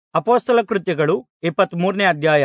ಅಪೊಸ್ತಲ ಕೃತ್ಯಗಳು ಇಪ್ಪತ್ತಮೂರನೇ ಅಧ್ಯಾಯ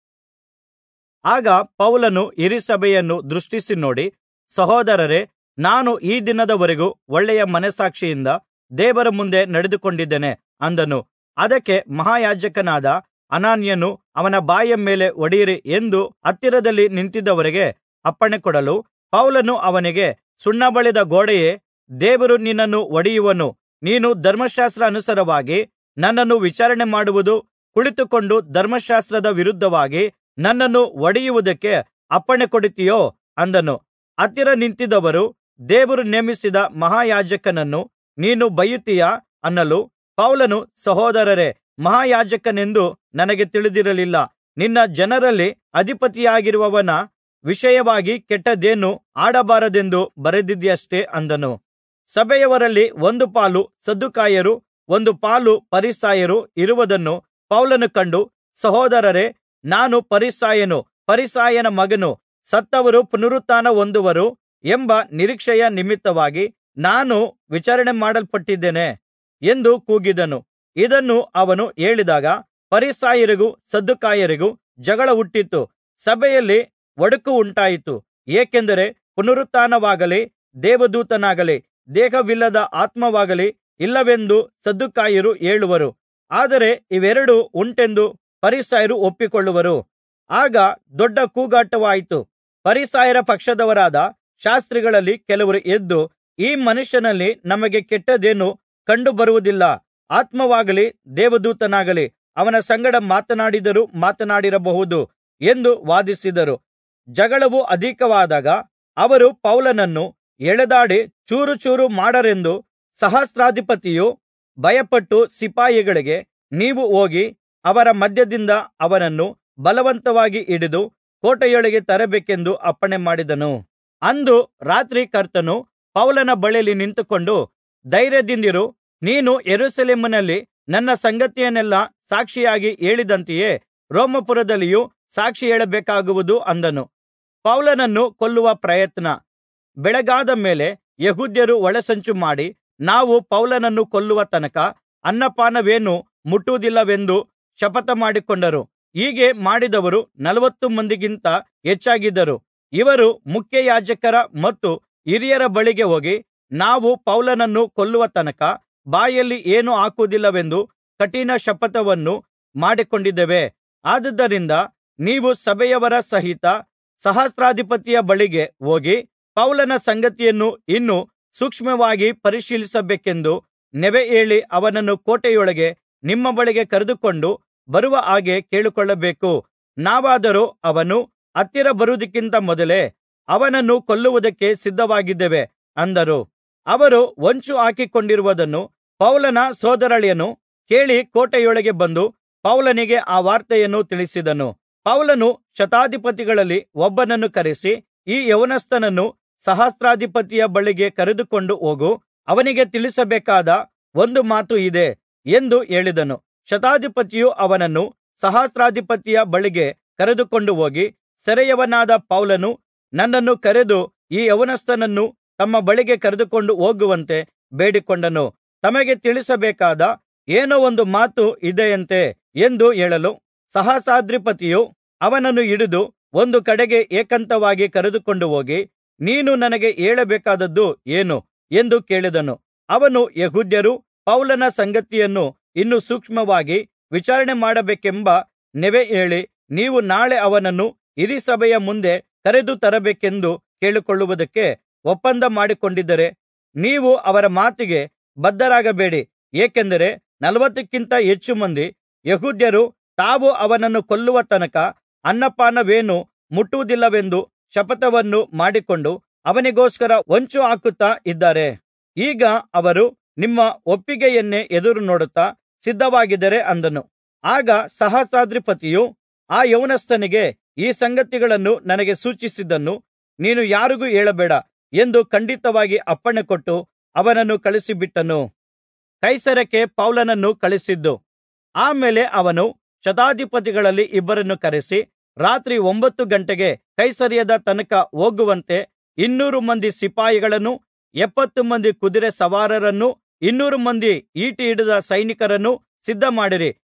ಆಗ ಪೌಲನು ಹಿರೀಸಭೆಯನ್ನು ದೃಷ್ಟಿಸಿ ನೋಡಿ ಸಹೋದರರೇ ನಾನು ಈ ದಿನದವರೆಗೂ ಒಳ್ಳೆಯ ಮನಸ್ಸಾಕ್ಷಿಯಿಂದ ದೇವರ ಮುಂದೆ ನಡೆದುಕೊಂಡಿದ್ದೇನೆ ಅಂದನು ಅದಕ್ಕೆ ಮಹಾಯಾಜಕನಾದ ಅನನೀಯನು ಅವನ ಬಾಯಿಯ ಮೇಲೆ ಹೊಡೆಯಿರಿ ಎಂದು ಹತ್ತಿರದಲ್ಲಿ ನಿಂತಿದ್ದವರಿಗೆ ಅಪ್ಪಣೆಕೊಡಲು ಪೌಲನು ಅವನಿಗೆ ಸುಣ್ಣಬಳಿದ ಗೋಡೆಯೇ ದೇವರು ನಿನ್ನನ್ನು ಹೊಡೆಯುವನು ನೀನು ಧರ್ಮಶಾಸ್ತ್ರಾನುಸಾರವಾಗಿ ನನ್ನನ್ನು ವಿಚಾರಣೆ ಮಾಡುವುದು ಕುಳಿತುಕೊಂಡು ಧರ್ಮಶಾಸ್ತ್ರದ ವಿರುದ್ಧವಾಗಿ ನನ್ನನ್ನು ಹೊಡೆಯುವುದಕ್ಕೆ ಅಪ್ಪಣೆಕೊಡುತ್ತೀಯೋ ಅಂದನು ಹತ್ತಿರ ನಿಂತಿದ್ದವರು ದೇವರು ನೇಮಿಸಿದ ಮಹಾಯಾಜಕನನ್ನು ನೀನು ಬೈಯುತ್ತೀಯಾ ಅನ್ನಲು ಪೌಲನು ಸಹೋದರರೇ ಮಹಾಯಾಜಕನೆಂದು ನನಗೆ ತಿಳಿದಿರಲಿಲ್ಲ ನಿನ್ನ ಜನರಲ್ಲಿ ಅಧಿಪತಿಯಾಗಿರುವವನ ವಿಷಯವಾಗಿ ಕೆಟ್ಟದ್ದೇನೂ ಆಡಬಾರದೆಂದು ಬರೆದಿದೆಯಷ್ಟೆ ಅಂದನು ಸಭೆಯವರಲ್ಲಿ ಒಂದು ಪಾಲು ಸದ್ದುಕಾಯರು ಒಂದು ಪಾಲು ಫರಿಸಾಯರು ಇರುವುದನ್ನು ಪೌಲನು ಕಂಡು ಸಹೋದರರೇ ನಾನು ಫರಿಸಾಯನು ಫರಿಸಾಯನ ಮಗನು ಸತ್ತವರು ಪುನರುತ್ಥಾನ ಹೊಂದುವರು ಎಂಬ ನಿರೀಕ್ಷೆಯ ನಿಮಿತ್ತವಾಗಿ ನಾನು ವಿಚಾರಣೆ ಮಾಡಲ್ಪಟ್ಟಿದ್ದೇನೆ ಎಂದು ಕೂಗಿದನು ಇದನ್ನು ಅವನು ಹೇಳಿದಾಗ ಫರಿಸಾಯರಿಗೂ ಸದ್ದುಕಾಯರಿಗೂ ಜಗಳ ಹುಟ್ಟಿತು ಸಭೆಯಲ್ಲಿ ಒಡಕು ಉಂಟಾಯಿತು ಏಕೆಂದರೆ ಪುನರುತ್ಥಾನವಾಗಲಿ ದೇವದೂತನಾಗಲಿ ದೇಹವಿಲ್ಲದ ಆತ್ಮವಾಗಲಿ ಇಲ್ಲವೆಂದು ಸದ್ದುಕಾಯರು ಹೇಳುವರು ಆದರೆ ಇವೆರಡೂ ಉಂಟೆಂದು ಫರಿಸಾಯರು ಒಪ್ಪಿಕೊಳ್ಳುವರು ಆಗ ದೊಡ್ಡ ಕೂಗಾಟವಾಯಿತು ಫರಿಸಾಯರ ಪಕ್ಷದವರಾದ ಶಾಸ್ತ್ರಿಗಳಲ್ಲಿ ಕೆಲವರು ಎದ್ದು ಈ ಮನುಷ್ಯನಲ್ಲಿ ನಮಗೆ ಕೆಟ್ಟದ್ದೇನೂ ಕಂಡುಬರುವುದಿಲ್ಲ ಆತ್ಮವಾಗಲಿ ದೇವದೂತನಾಗಲಿ ಅವನ ಸಂಗಡ ಮಾತನಾಡಿದರೂ ಮಾತನಾಡಿರಬಹುದು ಎಂದು ವಾದಿಸಿದರು ಜಗಳವು ಅಧಿಕವಾದಾಗ ಅವರು ಪೌಲನನ್ನು ಎಳೆದಾಡಿ ಚೂರು ಚೂರು ಮಾಡರೆಂದು ಸಹಸ್ರಾಧಿಪತಿಯು ಭಯಪಟ್ಟು ಸಿಪಾಯಿಗಳಿಗೆ ನೀವು ಹೋಗಿ ಅವರ ಮಧ್ಯದಿಂದ ಅವನನ್ನು ಬಲವಂತವಾಗಿ ಹಿಡಿದು ಕೋಟೆಯೊಳಗೆ ತರಬೇಕೆಂದು ಅಪ್ಪಣೆ ಮಾಡಿದನು ಅಂದು ರಾತ್ರಿ ಕರ್ತನು ಪೌಲನ ಬಳಿಯಲ್ಲಿ ನಿಂತುಕೊಂಡು ಧೈರ್ಯದಿಂದಿರು ನೀನು ಯೆರೂಸಲೇಮಿನಲ್ಲಿ ನನ್ನ ಸಂಗತಿಯನ್ನೆಲ್ಲಾ ಸಾಕ್ಷಿಯಾಗಿ ಹೇಳಿದಂತೆಯೇ ರೋಮಾಪುರದಲ್ಲಿಯೂ ಸಾಕ್ಷಿ ಹೇಳಬೇಕಾಗುವುದು ಅಂದನು ಪೌಲನನ್ನು ಕೊಲ್ಲುವ ಪ್ರಯತ್ನ ಬೆಳಗಾದ ಮೇಲೆ ಯೆಹೂದ್ಯರು ಒಳಸಂಚು ಮಾಡಿ ನಾವು ಪೌಲನನ್ನು ಕೊಲ್ಲುವ ತನಕ ಅನ್ನಪಾನವೇನೂ ಮುಟ್ಟುವುದಿಲ್ಲವೆಂದು ಶಪಥ ಮಾಡಿಕೊಂಡರು ಹೀಗೆ ಮಾಡಿದವರು ನಲವತ್ತು ಮಂದಿಗಿಂತ ಹೆಚ್ಚಾಗಿದ್ದರು ಇವರು ಮುಖ್ಯಯಾಜಕರ ಮತ್ತು ಹಿರಿಯರ ಬಳಿಗೆ ಹೋಗಿ ನಾವು ಪೌಲನನ್ನು ಕೊಲ್ಲುವ ತನಕ ಬಾಯಲ್ಲಿ ಏನೂ ಹಾಕುವುದಿಲ್ಲವೆಂದು ಕಠಿಣ ಶಪಥವನ್ನು ಮಾಡಿಕೊಂಡಿದ್ದೇವೆ ಆದುದರಿಂದ ನೀವು ಸಭೆಯವರ ಸಹಿತ ಸಹಸ್ರಾಧಿಪತಿಯ ಬಳಿಗೆ ಹೋಗಿ ಪೌಲನ ಸಂಗತಿಯನ್ನು ಇನ್ನೂ ಸೂಕ್ಷ್ಮವಾಗಿ ಪರಿಶೀಲಿಸಬೇಕೆಂದು ನೆವಹೇಳಿ ಅವನನ್ನು ಕೋಟೆಯೊಳಗೆ ನಿಮ್ಮ ಬಳಿಗೆ ಕರೆದುಕೊಂಡು ಬರುವ ಹಾಗೆ ಕೇಳಿಕೊಳ್ಳಬೇಕು ನಾವಾದರೋ ಅವನು ಹತ್ತಿರ ಬರುವುದಕ್ಕಿಂತ ಮೊದಲೇ ಅವನನ್ನು ಕೊಲ್ಲುವುದಕ್ಕೆ ಸಿದ್ಧವಾಗಿದ್ದೇವೆ ಅಂದರು ಅವರು ಹೊಂಚು ಹಾಕಿಕೊಂಡಿರುವುದನ್ನು ಪೌಲನ ಸೋದರಳಿಯನು ಕೇಳಿ ಕೋಟೆಯೊಳಗೆ ಬಂದು ಪೌಲನಿಗೆ ಆ ವಾರ್ತೆಯನ್ನು ತಿಳಿಸಿದನು ಪೌಲನು ಶತಾಧಿಪತಿಗಳಲ್ಲಿ ಒಬ್ಬನನ್ನು ಕರೆಸಿ ಈ ಯೌವನಸ್ಥನನ್ನು ಸಹಸ್ರಾಧಿಪತಿಯ ಬಳಿಗೆ ಕರೆದುಕೊಂಡು ಹೋಗು ಅವನಿಗೆ ತಿಳಿಸಬೇಕಾದ ಒಂದು ಮಾತು ಇದೆ ಎಂದು ಹೇಳಿದನು ಶತಾಧಿಪತಿಯು ಅವನನ್ನು ಸಹಸ್ರಾಧಿಪತಿಯ ಬಳಿಗೆ ಕರೆದುಕೊಂಡು ಹೋಗಿ ಸೆರೆಯವನಾದ ಪೌಲನು ನನ್ನನ್ನು ಕರೆದು ಈ ಯೌವನಸ್ಥನನ್ನು ತಮ್ಮ ಬಳಿಗೆ ಕರೆದುಕೊಂಡು ಹೋಗುವಂತೆ ಬೇಡಿಕೊಂಡನು ತಮಗೆ ತಿಳಿಸಬೇಕಾದ ಏನೋ ಒಂದು ಮಾತು ಇದೆಯಂತೆ ಎಂದು ಹೇಳಲು ಸಹಸ್ರಾಧಿಪತಿಯು ಅವನನ್ನು ಹಿಡಿದು ಒಂದು ಕಡೆಗೆ ಏಕಾಂತವಾಗಿ ಕರೆದುಕೊಂಡು ಹೋಗಿ ನೀನು ನನಗೆ ಹೇಳಬೇಕಾದದ್ದು ಏನು ಎಂದು ಕೇಳಿದನು ಅವನು ಯೆಹೂದ್ಯರು ಪೌಲನ ಸಂಗತಿಯನ್ನು ಇನ್ನೂ ಸೂಕ್ಷ್ಮವಾಗಿ ವಿಚಾರಣೆ ಮಾಡಬೇಕೆಂಬ ನೆವಹೇಳಿ ನೀವು ನಾಳೆ ಅವನನ್ನು ಹಿರೀಸಭೆಯ ಮುಂದೆ ಕರೆದು ತರಬೇಕೆಂದು ಕೇಳಿಕೊಳ್ಳುವುದಕ್ಕೆ ಒಪ್ಪಂದ ಮಾಡಿಕೊಂಡಿದ್ದರೆ ನೀವು ಅವರ ಮಾತಿಗೆ ಬದ್ಧರಾಗಬೇಡಿ ಏಕೆಂದರೆ ನಲವತ್ತಕ್ಕಿಂತ ಹೆಚ್ಚು ಮಂದಿ ಯೆಹೂದ್ಯರು ತಾವು ಅವನನ್ನು ಕೊಲ್ಲುವ ತನಕ ಅನ್ನಪಾನವೇನೂ ಮುಟ್ಟುವುದಿಲ್ಲವೆಂದು ಶಪಥವನ್ನು ಮಾಡಿಕೊಂಡು ಅವನಿಗೋಸ್ಕರ ಹೊಂಚು ಹಾಕುತ್ತಾ ಇದ್ದಾರೆ ಈಗ ಅವರು ನಿಮ್ಮ ಒಪ್ಪಿಗೆಯನ್ನೇ ಎದುರು ನೋಡುತ್ತಾ ಸಿದ್ಧವಾಗಿದ್ದಾರೆ ಅಂದನು ಆಗ ಸಹಸ್ರಾಧಿಪತಿಯು ಆ ಯೌವನಸ್ಥನಿಗೆ ಈ ಸಂಗತಿಗಳನ್ನು ನನಗೆ ಸೂಚಿಸಿದ್ದನ್ನು ನೀನು ಯಾರಿಗೂ ಹೇಳಬೇಡ ಎಂದು ಖಂಡಿತವಾಗಿ ಅಪ್ಪಣೆಕೊಟ್ಟು ಅವನನ್ನು ಕಳುಹಿಸಿಬಿಟ್ಟನು ಕೈಸರಕ್ಕೆ ಪೌಲನನ್ನು ಕಳುಹಿಸಿದ್ದು ಆ ಮೇಲೆ ಅವನು ಶತಾಧಿಪತಿಗಳಲ್ಲಿ ಇಬ್ಬರನ್ನು ಕರೆಸಿ ರಾತ್ರಿ ಒಂಬತ್ತು ಗಂಟೆಗೆ ಕೈಸರೈಯದ ತನಕ ಹೋಗುವಂತೆ ಇನ್ನೂರು ಮಂದಿ ಸಿಪಾಯಿಗಳನ್ನೂ ಎಪ್ಪತ್ತು ಮಂದಿ ಕುದುರೆ ಸವಾರರನ್ನೂ ಇನ್ನೂರು ಮಂದಿ ಈಟಿ ಹಿಡಿದ ಸೈನಿಕರನ್ನೂ ಸಿದ್ಧಮಾಡಿರಿ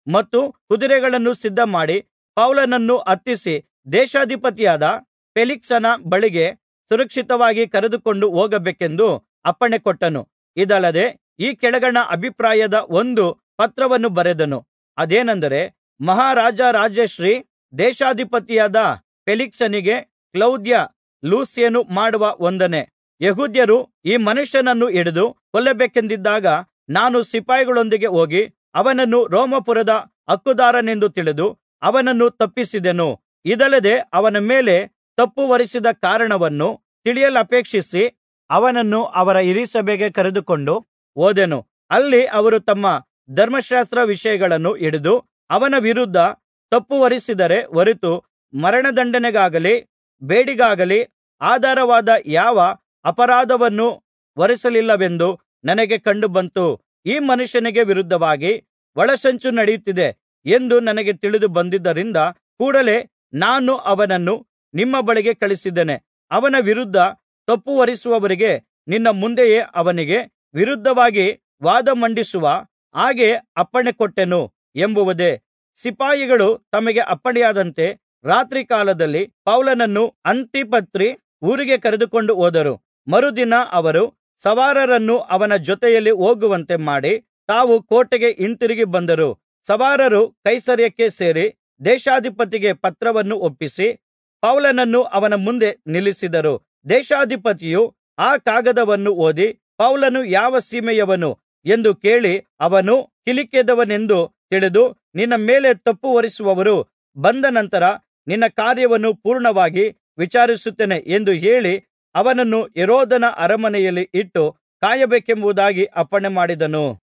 ಮತ್ತು ಕುದುರೆಗಳನ್ನು ಸಿದ್ಧಮಾಡಿ ಪೌಲನನ್ನು ಹತ್ತಿಸಿ ದೇಶಾಧಿಪತಿಯಾದ ಫೇಲಿಕ್ಸನ ಬಳಿಗೆ ಸುರಕ್ಷಿತವಾಗಿ ಕರೆದುಕೊಂಡು ಹೋಗಬೇಕೆಂದು ಅಪ್ಪಣೆಕೊಟ್ಟನು ಇದಲ್ಲದೆ ಈ ಕೆಳಗಣ ಅಭಿಪ್ರಾಯದ ಒಂದು ಪತ್ರವನ್ನು ಬರೆದನು ಅದೇನೆಂದರೆ ಮಹಾರಾಜರಾಜಶ್ರೀ ದೇಶಾಧಿಪತಿಯಾದ ಫೇಲಿಕ್ಸನಿಗೆ ಕ್ಲೌದ್ಯ ಲೂಸ್ಯನು ಮಾಡುವ ವಂದನೆ ಯೆಹೂದ್ಯರು ಈ ಮನುಷ್ಯನನ್ನು ಹಿಡಿದು ಕೊಲ್ಲಬೇಕೆಂದಿದ್ದಾಗ ನಾನು ಸಿಪಾಯಿಗಳೊಂದಿಗೆ ಹೋಗಿ ಅವನನ್ನು ರೋಮಾಪುರದ ಹಕ್ಕುದಾರನೆಂದು ತಿಳಿದು ಅವನನ್ನು ತಪ್ಪಿಸಿದೆನು ಇದಲ್ಲದೆ ಅವನ ಮೇಲೆ ತಪ್ಪು ಹೊರಿಸಿದ ಕಾರಣವನ್ನು ತಿಳಿಯಲಪೇಕ್ಷಿಸಿ ಅವನನ್ನು ಅವರ ಹಿರೀಸಭೆಗೆ ಕರೆದುಕೊಂಡು ಹೋದೆನು ಅಲ್ಲಿ ಅವರು ತಮ್ಮ ಧರ್ಮಶಾಸ್ತ್ರ ವಿಷಯಗಳನ್ನು ಹಿಡಿದು ಅವನ ವಿರುದ್ಧ ತಪ್ಪು ಹೊರಿಸಿದರೇ ಹೊರತು ಮರಣದಂಡನೆಗಾಗಲಿ ಬೇಡಿಗಾಗಲಿ ಆಧಾರವಾದ ಯಾವ ಅಪರಾಧವನ್ನೂ ಹೊರಿಸಲಿಲ್ಲವೆಂದು ನನಗೆ ಕಂಡುಬಂತು ಈ ಮನುಷ್ಯನಿಗೆ ವಿರುದ್ಧವಾಗಿ ಒಳಸಂಚು ನಡೆಯುತ್ತಿದೆ ಎಂದು ನನಗೆ ತಿಳಿದು ಬಂದುದರಿಂದ ಕೂಡಲೆ ನಾನು ಅವನನ್ನು ನಿಮ್ಮ ಬಳಿಗೆ ಕಳುಹಿಸಿದ್ದೇನೆ ಅವನ ವಿರುದ್ಧ ತಪ್ಪು ಹೊರಿಸುವವರಿಗೆ ನಿನ್ನ ಮುಂದೆಯೇ ಅವನಿಗೆ ವಿರುದ್ಧವಾಗಿ ವಾದ ಮಂಡಿಸುವ ಹಾಗೆ ಅಪ್ಪಣೆಕೊಟ್ಟೆನು ಎಂಬುದೇ ಸಿಪಾಯಿಗಳು ತಮಗೆ ಅಪ್ಪಣೆಯಾದಂತೆ ರಾತ್ರಿ ಕಾಲದಲ್ಲಿ ಪೌಲನನ್ನು ಅಂತಿಪತ್ರಿ ಊರಿಗೆ ಕರೆದುಕೊಂಡು ಹೋದರು ಮರುದಿನ ಅವರು ಸವಾರರನ್ನು ಅವನ ಜೊತೆಯಲ್ಲಿ ಹೋಗುವಂತೆ ಮಾಡಿ ತಾವು ಕೋಟೆಗೆ ಹಿಂತಿರುಗಿ ಬಂದರು ಸವಾರರು ಕೈಸರೈಯಕ್ಕೆ ಸೇರಿ ದೇಶಾಧಿಪತಿಗೆ ಪತ್ರವನ್ನು ಒಪ್ಪಿಸಿ ಪೌಲನನ್ನು ಅವನ ಮುಂದೆ ನಿಲ್ಲಿಸಿದರು ದೇಶಾಧಿಪತಿಯು ಆ ಕಾಗದವನ್ನು ಓದಿ ಪೌಲನು ಯಾವ ಸೀಮೆಯವನು ಎಂದು ಕೇಳಿ ಅವನು ಕಿಲಿಕ್ಯದವನೆಂದು ತಿಳಿದು ನಿನ್ನ ಮೇಲೆ ತಪ್ಪು ಹೊರಿಸುವವರು ಬಂದ ನಂತರ ನಿನ್ನ ಕಾರ್ಯವನ್ನು ಪೂರ್ಣವಾಗಿ ವಿಚಾರಿಸುತ್ತೇನೆ ಎಂದು ಹೇಳಿ ಅವನನ್ನು ಹೆರೋದನ ಅರಮನೆಯಲ್ಲಿ ಇಟ್ಟು ಕಾಯಬೇಕೆಂಬುದಾಗಿ ಅಪ್ಪಣೆ ಮಾಡಿದನು